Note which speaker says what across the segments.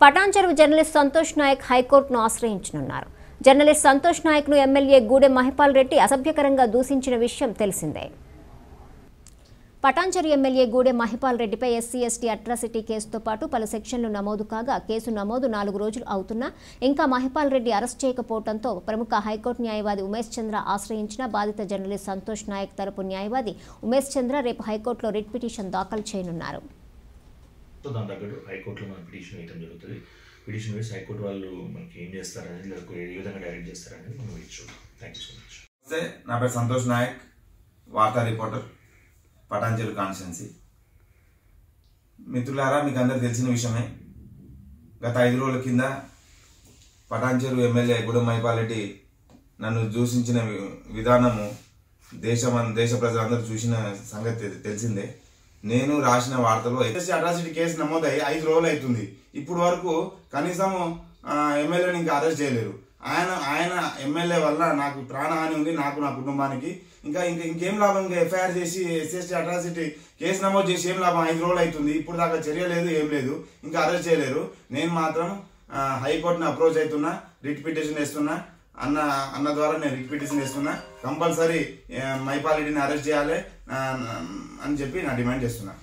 Speaker 1: Patancheru journalist Santosh Nayak హైకోర్టును ఆశ్రయించనున్నారు journalist Santosh నాయక్ను ఎమ్మెల్యే గూడెం మహిపాల్ రెడ్డి అసభ్యకరంగా దూషించిన విషయం తెలిసిందే పటాన్చెరు ఎమ్మెల్యే గూడెం మహిపాల్ రెడ్డిపై ఎస్సీ ఎస్టీ అట్రాసిటీ కేసుతో పాటు పలు సెక్షన్లు నమోదు కాగా కేసు నమోదు నాలుగు రోజులు అవుతున్నా ఇంకా మహిపాల్ రెడ్డి అరెస్ట్ చేయకపోవడంతో ప్రముఖ హైకోర్టు న్యాయవాది ఉమేష్ చంద్ర ఆశ్రయించిన బాధిత జర్నలిస్ట్ సంతోష్ నాయక్ తరపు న్యాయవాది ఉమేష్ చంద్ర రేపు హైకోర్టులో రిట్ పిటిషన్ దాఖలు చేయనున్నారు
Speaker 2: సో దాని తగ్గట్టు హైకోర్టులో మనం పిటిషన్ వేయడం జరుగుతుంది పిటిషన్ వేసి హైకోర్టు వాళ్ళు మనకి ఏం చేస్తారనేది లేదా ఏ విధంగా డైరెక్ట్ చేస్తారనేది మనం వేచి చూద్దాం థ్యాంక్ యూ సో మచ్
Speaker 3: నమస్తే నా పేరు సంతోష్ నాయక్ వార్తా రిపోర్టర్ పటాంచెరు కాన్స్టిట్యున్సీ మిత్రులారా మీకు అందరు తెలిసిన విషయమే గత ఐదు రోజుల కింద పటాంచెరు ఎమ్మెల్యే గుడం మైపాలెడ్డి నన్ను దూషించిన వి- విధానము దేశం దేశ ప్రజలందరూ చూసిన సంగతి తె- తెలిసిందే నేను రాసిన వార్తలో ఎస్ఎస్సీ అట్రాసిటీ కేసు నమోదై ఐదు రోజులు అవుతుంది ఇప్పుడు వరకు కనీసం ఆ, ఎమ్మెల్యేని ఇంకా అరెస్ట్ చేయలేరు ఆయన ఆయన ఎమ్మెల్యే వల్ల నాకు ప్రాణహాని ఉంది నాకు నా కుటుంబానికి ఇంకా ఇంకా ఇంకేం లాభం ఇంకా ఎఫ్ఐఆర్ చేసి ఎస్ఎస్టీ అట్రాసిటీ కేసు నమోదు చేసి ఏం లాభం ఐదు రోజులు అవుతుంది ఇప్పుడు దాకా చర్య లేదు ఏం లేదు ఇంకా అరెస్ట్ చేయలేరు నేను మాత్రం ఆ, హైకోర్టుని అప్రోచ్ అవుతున్నా రిట్ పిటిషన్ వేస్తున్నా అన్న అన్న ద్వారా నేను రిట్ పిటిషన్ వేస్తున్నా కంపల్సరీ మైపాలిటీని అరెస్ట్ చేయాలి ఆ, అని చెప్పి నా డిమాండ్ చేస్తున్నా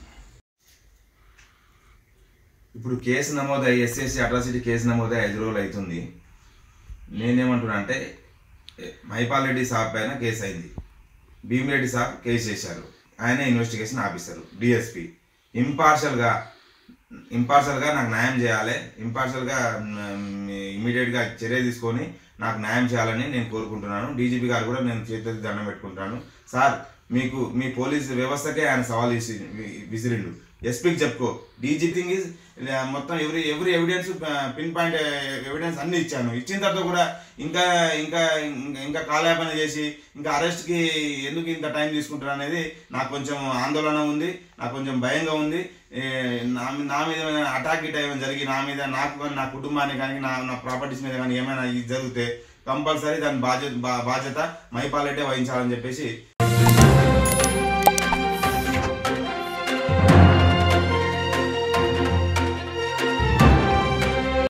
Speaker 3: ఇప్పుడు కేసు నమోదై ఎస్ఎస్సి అట్రాసిటీ కేసు నమోదై ఐదు రోజులు అవుతుంది నేనేమంటున్నా అంటే మైపాల్ రెడ్డి సాబ్ పైన కేసు అయింది భీమిరెడ్డి సాబ్ కేసు చేశారు ఆయన ఇన్వెస్టిగేషన్ ఆఫీసర్ డిఎస్పి ఇంపార్షల్గా ఇంపార్షల్గా నాకు న్యాయం చేయాలి ఇంపార్షల్గా ఇమీడియట్గా చర్య తీసుకొని నాకు న్యాయం చేయాలని నేను కోరుకుంటున్నాను డీజీపీ గారు కూడా నేను చేతులకి దండం పెట్టుకుంటాను సార్ మీకు మీ పోలీస్ వ్యవస్థకే ఆయన సవాల్ విసి విసిరిండు ఎస్పీకి చెప్పుకో డీజీ థింగ్ ఈజ్ మొత్తం ఎవరి ఎవరి ఎవిడెన్స్ పిన్ పాయింట్ ఎవిడెన్స్ అన్ని ఇచ్చాను ఇచ్చిన తర్వాత కూడా ఇంకా ఇంకా ఇంకా- ఇంకా కాలయాపన చేసి ఇంకా అరెస్ట్కి ఎందుకు ఇంత టైం తీసుకుంటారు అనేది నాకు కొంచెం ఆందోళన ఉంది నాకు కొంచెం భయంగా ఉంది ఏ, నా మీ- నా మీద ఏమైనా అటాక్ గిట్ ఏమైనా జరిగి నా మీద నాకు కానీ నా కుటుంబానికి కానీ నా నా ప్రాపర్టీస్ మీద కానీ ఏమైనా ఇది జరిగితే కంపల్సరీ దాని బాధ్యత బా- బాధ్యత మైపాలెట్టే వహించాలని చెప్పేసి